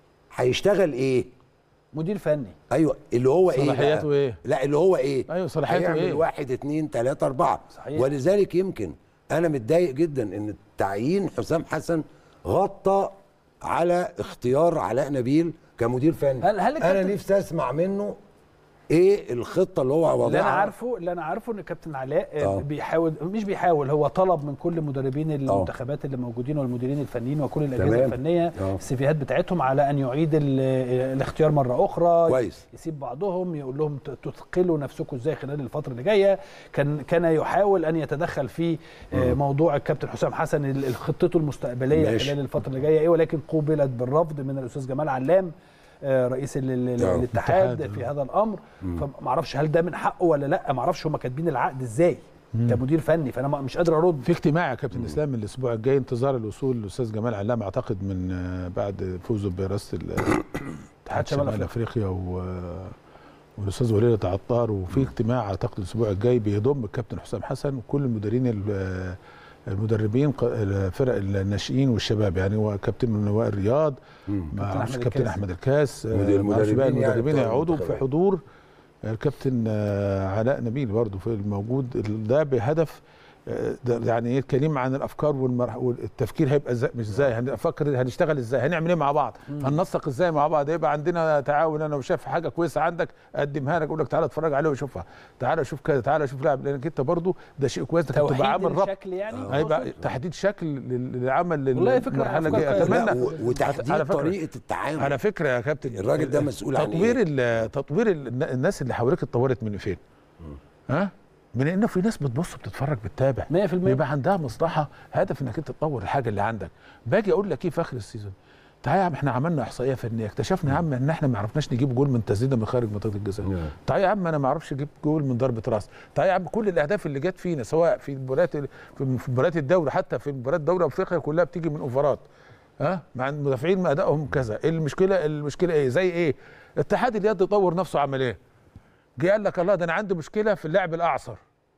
هيشتغل ايه مدير فني ايوه اللي هو ايه صلاحياته بقى؟ إيه؟ لا اللي هو ايه أيوة، صلاحياته هيعمل إيه؟ واحد اتنين تلاته اربعه صحيح. ولذلك يمكن انا متضايق جدا ان تعيين حسام حسن غطى على اختيار علاء نبيل كمدير فني هل- هل انا الكابتن- نفسي اسمع منه ايه الخطه اللي هو وضعها اللي انا عارفه اللي انا عارفه ان الكابتن علاء آه. آه. بيحاول مش بيحاول هو طلب من كل مدربين المنتخبات اللي موجودين والمديرين الفنيين وكل الاجهزه تمام. الفنيه آه. السيفيهات بتاعتهم على ان يعيد ال- الاختيار مره اخرى كويس. يسيب بعضهم يقول لهم ت- تثقلوا نفسكم ازاي خلال الفتره اللي جايه كان كان يحاول ان يتدخل في آه، موضوع الكابتن حسام حسن ال- خطته المستقبليه ماشي. خلال الفتره اللي جايه ايه ولكن قوبلت بالرفض من الاستاذ جمال علام آه، رئيس ال- ال- آه. الاتحاد الاتحاد. في هذا الامر فمعرفش هل ده من حقه ولا لا معرفش هم كاتبين العقد ازاي كمدير فني فانا ما- مش قادر ارد في اجتماع يا كابتن اسلام من الاسبوع الجاي انتظار الوصول للاستاذ جمال علام اعتقد من آه، بعد فوزه برئاسه ال- اتحاد شمال شمال افريقيا و والاستاذ وليد عطار وفي اجتماع اعتقد الاسبوع الجاي بيضم الكابتن حسام حسن وكل المديرين ال- المدربين ق- فرق الناشئين والشباب يعني هو كابتن من وائل رياض ما اعرفش أحمد كابتن الكاس. احمد الكاس آه، مدير ما أعرفش بقى المدربين يعني المدربين بتوع يعودوا في المنتخبات. حضور الكابتن آه، علاء نبيل برضه في الموجود ده بهدف آه، ده يعني ايه الكلام عن الافكار والمرح والتفكير هيبقى ازاي مش ازاي هنفكر هنشتغل ازاي هنعمل ايه مع بعض هننسق ازاي مع بعض يبقى عندنا تعاون انا وشايف حاجه كويسه عندك اقدمها لك اقول لك تعالى اتفرج عليها وشوفها تعالى شوف كذا تعالى شوف لاعب لانك انت برضه ده شيء كويس انك توحيد تبقى عامل ربط الشكل يعني هيبقى تقصد؟ تحديد شكل لل- للعمل والله فكرة- للمرحله أفكار الجايه كويسة. لا، اتمنى و- على وتحديد فكرة- طريقه التعامل على فكره يا كابتن الراجل ده مسؤول عن تطوير إيه؟ ال- تطوير ال- الناس اللي حواليك اتطورت من فين؟ ها؟ من انه في ناس بتبص بتتفرج بتتابع 100% بيبقى عندها مصلحه هدف انك انت تطور الحاجه اللي عندك باجي اقول لك ايه في اخر السيزون تعالى يا عم احنا عملنا احصائيه فنيه اكتشفنا يا عم ان احنا ما عرفناش نجيب جول من تسديده من خارج منطقه الجزاء نعم. تعالى يا عم انا ما اعرفش اجيب جول من ضربه راس تعالى يا عم كل الاهداف اللي جت فينا سواء في مباريات ال- في في مباريات الدوري حتى في مباريات دوري افريقيا كلها بتيجي من اوفرات ها مع المدافعين ما ادائهم كذا إيه المشكله المشكله ايه زي ايه اتحاد اليد طور نفسه عمل ايه جه قال لك الله ده انا عندي مشكله في اللعب الاعصر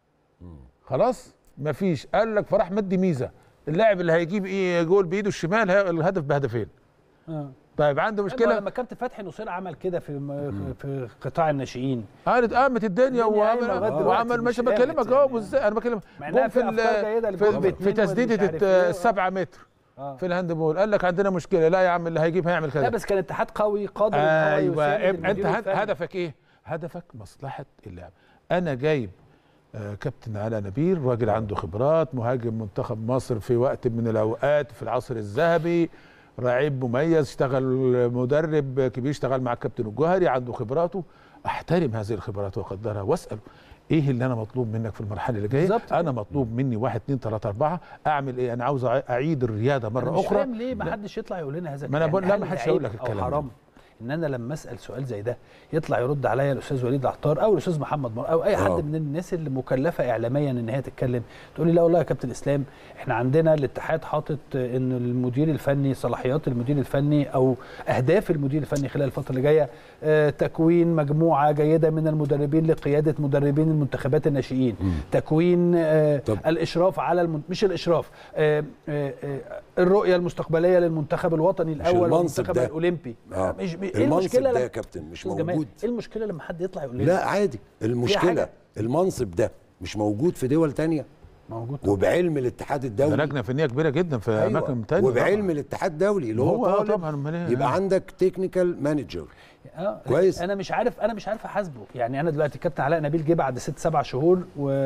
خلاص مفيش قال لك فراح مدي ميزه اللاعب اللي هيجيب ايه جول بايده الشمال هي- الهدف بهدفين آه. طيب عنده مشكله مشكله لما كابتن فتحي نصير عمل كده في م- في قطاع الناشئين قامت قامت الدنيا الدنيا قايمة لغاية وعمل دلوقتي وعمل مش ماشي قامت بكلمك يعني. اهو ازاي انا بكلمك مع إنها جم في في أفكار جيدة ال- الجول في, باتنين في والمش تسديده عارف إيه. السبعة متر آه. في الهاندبول قال لك عندنا مشكله لا يا عم اللي هيجيب هيعمل لا كذا بس كان اتحاد قوي قادر إن هو ايوه يساند انت المدير هد- الفني. هدفك ايه؟ هدفك مصلحه اللاعب انا جايب آه، كابتن علاء نبيل راجل عنده خبرات مهاجم منتخب مصر في وقت من الاوقات في العصر الذهبي لعيب مميز اشتغل مدرب كبير اشتغل مع الكابتن الجوهري عنده خبراته احترم هذه الخبرات واقدرها واساله ايه اللي انا مطلوب منك في المرحله اللي جايه بالظبط. انا مطلوب مني واحد اتنين تلاته اربعه اعمل ايه انا عاوز أع- اعيد الرياضه أنا مره مش اخرى فاهم ليه ما لا. حدش يطلع يقول لنا هذا ما أنا الكلام؟ بقول- لا، هل ما حدش عيب هيقول لك أو الكلام ده. حرام ان انا لما اسال سؤال زي ده يطلع يرد عليا الاستاذ وليد العطار او الاستاذ محمد مر او اي حد آه. من الناس اللي مكلفه اعلاميا ان هي تتكلم تقول لي لا والله يا كابتن اسلام احنا عندنا الاتحاد حاطط ان المدير الفني صلاحيات المدير الفني او اهداف المدير الفني خلال الفتره اللي جايه آه، تكوين مجموعه جيده من المدربين لقياده مدربين المنتخبات الناشئين تكوين آه، طب. الاشراف على المن... مش الاشراف آه، آه، آه، الرؤيه المستقبليه للمنتخب الوطني الاول المنصب والمنتخب ده. الاولمبي آه. مش ايه المنصب المشكله ده لما- يا كابتن مش أستاذ جمال، موجود ايه المشكله لما حد يطلع يقول لنا لا عادي المشكله حاجة؟ المنصب ده مش موجود في دول تانية موجود وبعلم الاتحاد ده الدولي لجنه فنيه كبيره جدا في اماكن تانية وبعلم طبعاً. الاتحاد الدولي اللي هو, هو آه طالب طبعاً، أمال إيه؟ يبقى آه. عندك تكنيكال مانجر آه كويس. انا مش عارف انا مش عارف احاسبه يعني انا دلوقتي كابتن علاء نبيل جه بعد ست سبع شهور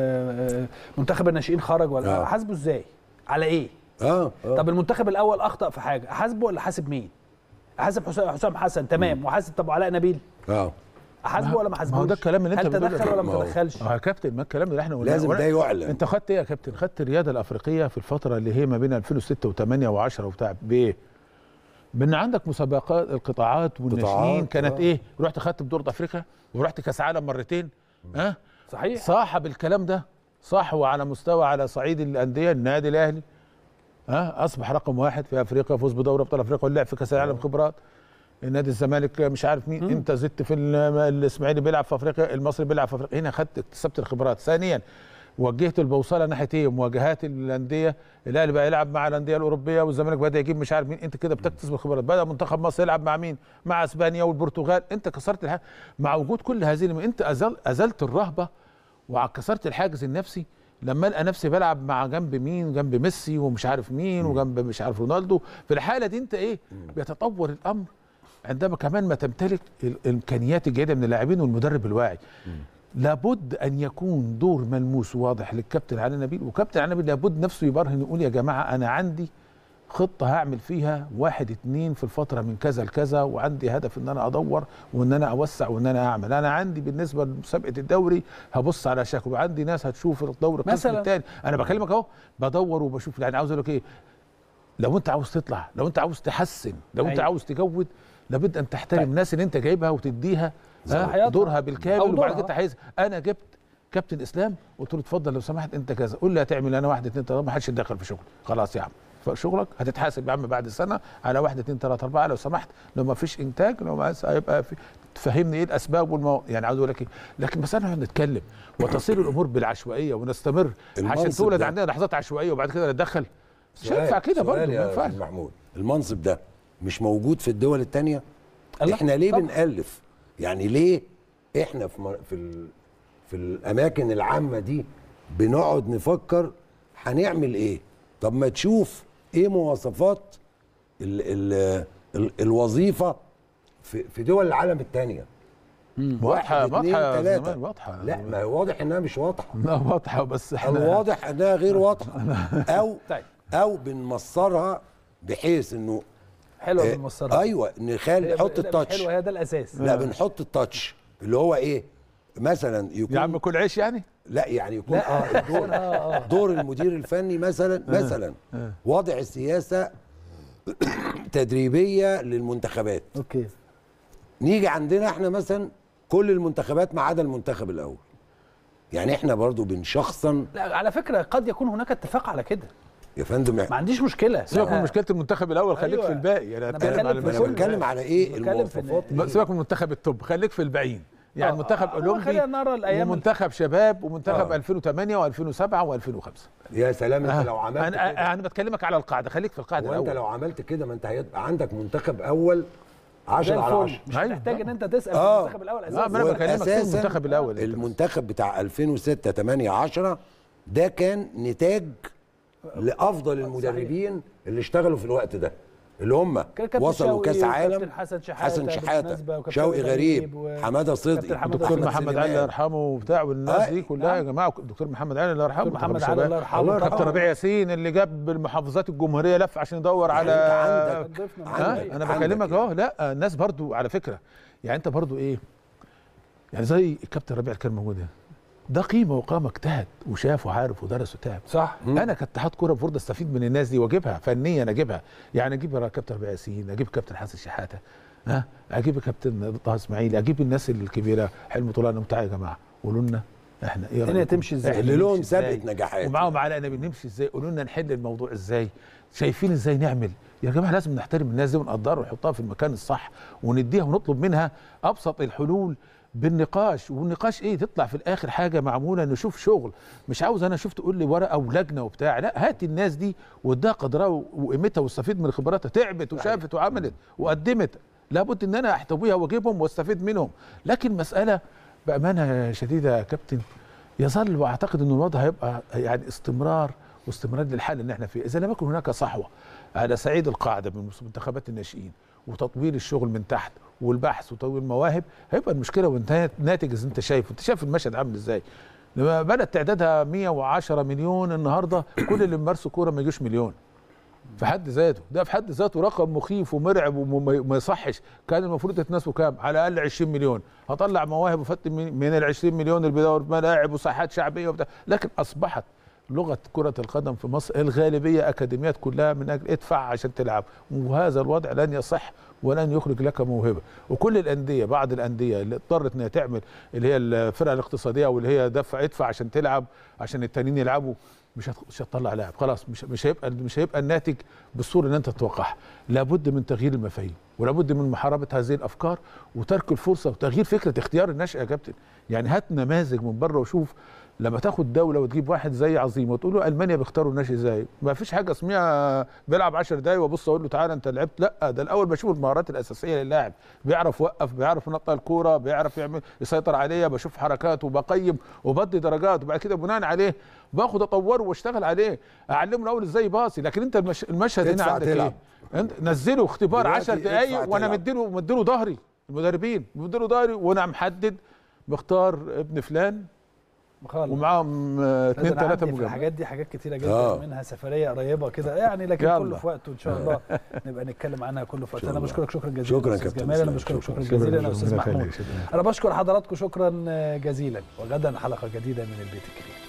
ومنتخب الناشئين خرج ولا آه. احاسبه ازاي على ايه اه, آه. طب المنتخب الاول اخطا في حاجه احاسبه ولا احاسب مين احاسب حسام حسام حسن تمام واحاسب طب علاء نبيل اه احاسبه ولا ما ما هو احاسبوش ده الكلام اللي انت هل بتقوله. تدخل ولا ما ما هو- تدخلش اه يا كابتن ما الكلام اللي احنا قلناه لازم ولا- ده يعلن انت خدت ايه يا كابتن خدت الرياضه الافريقيه في الفتره اللي هي ما بين 2006 و8 و10 وبتاع بايه بان عندك مسابقات القطاعات والناشئين قطاعات، كانت آه. ايه رحت خدت بطوله افريقيا ورحت كاس عالم مرتين ها صحيح صاحب الكلام ده صح وعلى مستوى على صعيد الانديه النادي الاهلي ها اصبح رقم واحد في افريقيا فوز بدوري ابطال افريقيا ولعب في كاس العالم خبرات النادي الزمالك مش عارف مين انت زدت في ال- الاسماعيلي بيلعب في افريقيا المصري بيلعب في افريقيا هنا خدت اكتسبت الخبرات ثانيا وجهت البوصله ناحيه ايه مواجهات الانديه الاهلي بقى يلعب مع الانديه الاوروبيه والزمالك بدا يجيب مش عارف مين انت كده بتكتسب الخبرات بدا منتخب مصر يلعب مع مين مع اسبانيا والبرتغال انت كسرت الح... مع وجود كل هذه الم- انت أزل... ازلت الرهبه وكسرت الحاجز النفسي لما القى نفسي بلعب مع جنب مين جنب ميسي ومش عارف مين وجنب مش عارف رونالدو في الحاله دي انت ايه بيتطور الامر عندما كمان ما تمتلك الامكانيات الجيده من اللاعبين والمدرب الواعي لابد ان يكون دور ملموس وواضح للكابتن علي نبيل وكابتن علي نبيل لابد نفسه يبرهن يقول يا جماعه انا عندي خطه هعمل فيها واحد اتنين في الفتره من كذا لكذا وعندي هدف ان انا ادور وان انا اوسع وان انا اعمل انا عندي بالنسبه لمسابقه الدوري هبص على شكل وعندي ناس هتشوف الدوري القسم مثلاً. الثاني انا بكلمك اهو بدور وبشوف يعني عاوز اقول لك ايه لو انت عاوز تطلع لو انت عاوز تحسن لو انت أيوة. عاوز تجود لابد ان تحترم طيب. الناس اللي انت جايبها وتديها ها، صلاحياتها. دورها بالكامل أو وبعد دورها. كده عايز انا جبت كابتن اسلام قلت له اتفضل لو سمحت انت كذا قول لي هتعمل انا واحد اتنين تلاته ما حدش يتدخل في شغلي خلاص يا عم فشغلك هتتحاسب يا عم بعد سنه على واحد اتنين تلاته اربعه لو سمحت لو ما فيش انتاج لو ما هيبقى في تفهمني ايه الاسباب والمو... يعني عاوز اقول لك ايه لكن بس احنا نتكلم وتصير الامور بالعشوائيه ونستمر عشان المنصب تولد ده. عندنا لحظات عشوائيه وبعد كده نتدخل مش سؤال- هينفع كده سؤال برضه ما يا ينفعش أستاذ محمود المنصب ده مش موجود في الدول التانية الله. احنا ليه طبعا. بنألف يعني ليه احنا في م- في ال... في الاماكن العامه دي بنقعد نفكر هنعمل ايه طب ما تشوف ايه مواصفات ال... ال... ال... الوظيفه في في دول العالم التانية واضحه واحد، اتنين، واضحه يا تلاتة. زمان واضحه لا ما هو واضح انها مش واضحه لا واضحه بس احنا الواضح انها غير واضحه او طيب. او بنمصرها بحيث انه حلوه آه، بالمسطره ايوه نخلي نحط التاتش حلوه هي ده الاساس لا بنحط التاتش اللي هو ايه مثلا يكون يا عم كل عيش يعني لا يعني يكون اه الدور دور المدير الفني مثلا مثلا وضع السياسه تدريبيه للمنتخبات اوكي نيجي عندنا احنا مثلا كل المنتخبات ما عدا المنتخب الاول يعني احنا برضو بنشخصن لا على فكره قد يكون هناك اتفاق على كده يا فندم ما عنديش مشكله سيبك من لا. مشكله المنتخب الاول خليك أيوة. في الباقي يعني أنا اتكلم بتكلم على في انا كل- المنتخب بتكلم على ايه بتكلم في المواصفات إن- إيه؟ سيبك من منتخب التوب خليك في الباقيين يعني آه، منتخب آه، اولمبي خلينا نرى الأيام ومنتخب شباب ومنتخب آه. 2008 و2007 و2005 يا سلام انت لو عملت كده انا انا بتكلمك على القاعده خليك في القاعده وانت الاول لو عملت كده ما انت هيبقى عندك منتخب اول 10 زي على الفل 10 مش أيوة. هتحتاج ان انت تسال في آه. المنتخب الاول اه ما اساسا انا بكلمك في وأساساً المنتخب الاول المنتخب بتاع 2006 8 10 ده كان نتاج لافضل المدربين اللي اشتغلوا في الوقت ده اللي هم كان كابتن وصلوا شوقي كاس عالم وكابتن حسن شحاتة حسن شحاته بالمناسبة وكابتن شوقي غريب و- حماده صدقي كابتن حمادة دكتور أحمد محمد سليمان. علي الله يرحمه وبتاع والناس آه، دي كلها يا نعم. جماعه دكتور محمد علي الله يرحمه دكتور محمد منتخب علي الشباب. الله يرحمه الله كابتن يرحمه. ربيع ياسين اللي جاب المحافظات الجمهوريه لف عشان يدور على أنت عندك- ضيفنا ها معانا. انا عندك بكلمك يعني. اهو لا الناس برضو على فكره يعني انت برضو ايه يعني زي الكابتن ربيع اللي كان موجود هنا ده قيمه وقامه اجتهد وشاف وعارف ودرس وتعب صح انا كاتحاد كوره المفروض استفيد من الناس دي واجيبها فنيا اجيبها يعني اجيب كابتن ربيع ياسين اجيب كابتن حسن شحاته ها اجيب كابتن طه اسماعيل اجيب الناس الكبيره حلمي طولان تعالوا يا جماعه قولوا لنا احنا ايه الدنيا رأيكم؟ تمشي إزاي؟ إحنا اللي لهم نمشي إزاي؟ سابقة نجاحات. ومعاهم علاء نبي نمشي ازاي قولوا لنا نحل الموضوع ازاي شايفين ازاي نعمل يا جماعه لازم نحترم الناس دي ونقدرها ونحطها في المكان الصح ونديها ونطلب منها ابسط الحلول بالنقاش والنقاش ايه تطلع في الاخر حاجه معموله نشوف شغل مش عاوز انا اشوف تقول لي ورقه ولجنه وبتاع لا هات الناس دي واديها قدرها وقيمتها واستفيد من خبراتها تعبت وشافت وعملت وقدمت لابد ان انا احتويها واجيبهم واستفيد منهم لكن مساله بامانه شديده يا كابتن يظل واعتقد ان الوضع هيبقى يعني استمرار واستمرار للحال اللي احنا فيه اذا لم يكن هناك صحوه على صعيد القاعده من منتخبات الناشئين وتطوير الشغل من تحت والبحث وتطوير المواهب هيبقى المشكله وانت ناتج زي انت شايف انت شايف المشهد عامل ازاي لما بدات تعدادها 110 مليون النهارده كل اللي ممارسوا كوره ما يجوش مليون في حد ذاته ده في حد ذاته رقم مخيف ومرعب وما يصحش كان المفروض يتناسبوا كام على الاقل 20 مليون هطلع مواهب وفتن من من ال 20 مليون اللي بيدور في ملاعب وساحات شعبيه وبتاع لكن اصبحت لغه كره القدم في مصر الغالبيه اكاديميات كلها من اجل ادفع عشان تلعب وهذا الوضع لن يصح ولن يخرج لك موهبه وكل الانديه بعض الانديه اللي اضطرت انها تعمل اللي هي الفرق الاقتصاديه واللي هي دفع ادفع عشان تلعب عشان التانيين يلعبوا مش مش هتطلع لاعب خلاص مش مش هيبقى مش هيبقى الناتج بالصوره اللي انت تتوقعها لابد من تغيير المفاهيم ولابد من محاربه هذه الافكار وترك الفرصه وتغيير فكره اختيار النشأة يا كابتن يعني هات نماذج من بره وشوف لما تاخد دوله وتجيب واحد زي عظيم وتقول له المانيا بيختاروا الناشئ ازاي ما فيش حاجه اسمها بيلعب 10 دقايق وابص اقول له تعالى انت لعبت لا ده الاول بشوف المهارات الاساسيه للاعب بيعرف يوقف بيعرف ينطق الكوره بيعرف يعمل يسيطر عليها بشوف حركاته وبقيم وبدي درجات وبعد كده بناء عليه باخد اطوره واشتغل عليه اعلمه الاول ازاي باصي لكن انت المش... المشهد هنا تدفع عندك تلعب. ايه انت نزله اختبار دلوقتي 10 ادفع دقايق وانا تلعب. مديله مديله ظهري المدربين مديله ظهري وانا محدد مختار ابن فلان خالص ومعاهم آه، اثنين أنا عندي ثلاثه في مجمع الحاجات دي حاجات كتيره جدا آه. منها سفريه قريبه كده يعني لكن يلا. كله في وقته ان شاء الله نبقى نتكلم عنها كله في وقته انا الله. بشكرك شكرا جزيلا شكراً يا أستاذ كابتن جمال انا إسلام. بشكرك شكرا شكراً. جزيلا يا استاذ ربنا محمود يخليك. انا بشكر حضراتكم شكرا جزيلا وغدا حلقه جديده من البيت الكبير